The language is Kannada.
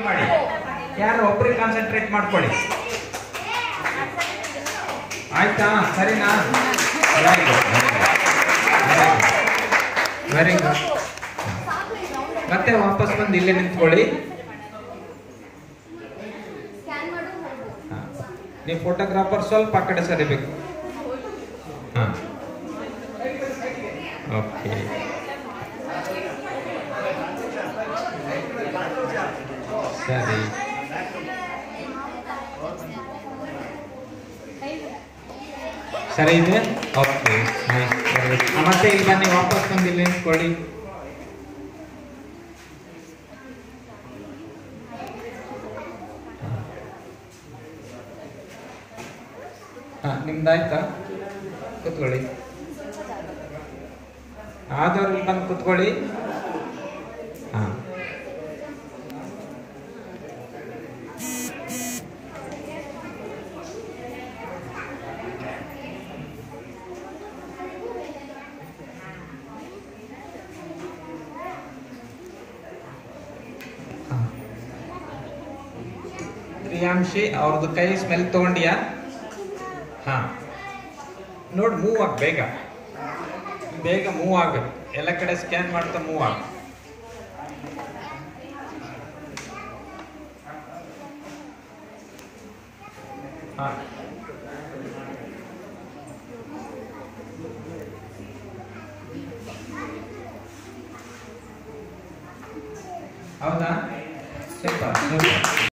ಮಾಡಿ ಯಾರು ಒಬ್ರಿಗೆ ಕಾನ್ಸಂಟ್ರೇಟ್ ಮಾಡ್ಕೊಳ್ಳಿ ಆಯ್ತಾ ಸರಿನಾ ವೆರಿ ಗುಡ್ ವೆರಿ ಗುಡ್ ಮತ್ತೆ ವಾಪಸ್ ಬಂದು ಇಲ್ಲೇ ನಿಂತ್ಕೊಳ್ಳಿ ಹಾ. ನೀವು ಫೋಟೋಗ್ರಾಫರ್ ಸ್ವಲ್ಪ ಆ ಕಡೆ ಸರಿಬೇಕು ಹಾ ಓಕೆ ಸರಿ ಸರಿ ಇದೆ ಓಕೆ ಮತ್ತೆ ಇಲ್ಲಿ ಬನ್ನಿ ವಾಪಸ್ ಬಂದು ಇಲ್ಲಿ ನಿಂತ್ಕೊಳ್ಳಿ ಹಾ ನಿಮ್ದಾಯ್ತಾ ಕೂತ್ಕೊಳ್ಳಿ ಆದವ್ರು ಇಲ್ಲಿ ಬಂದು ಕೂತ್ಕೊಳ್ಳಿ ಹಾ ಹಾ. ಪ್ರಿಯಾಂಶಿ ಅವ್ರದ್ದು ಕೈ ಸ್ಮೆಲ್ ತಗೊಂಡಿಯಾ ಹಾ ನೋಡ್ ಮೂವ್ ಆಗ ಬೇಗ ಬೇಗ ಮೂವ್ ಆಗ್ಬೇಕು ಎಲ್ಲ ಕಡೆ ಸ್ಕ್ಯಾನ್ ಮಾಡ್ತಾ ಮೂವ್ ಆಗ ಹಾ ಹೌದಾ ಸೂಪರ್ ಸೂಪರ್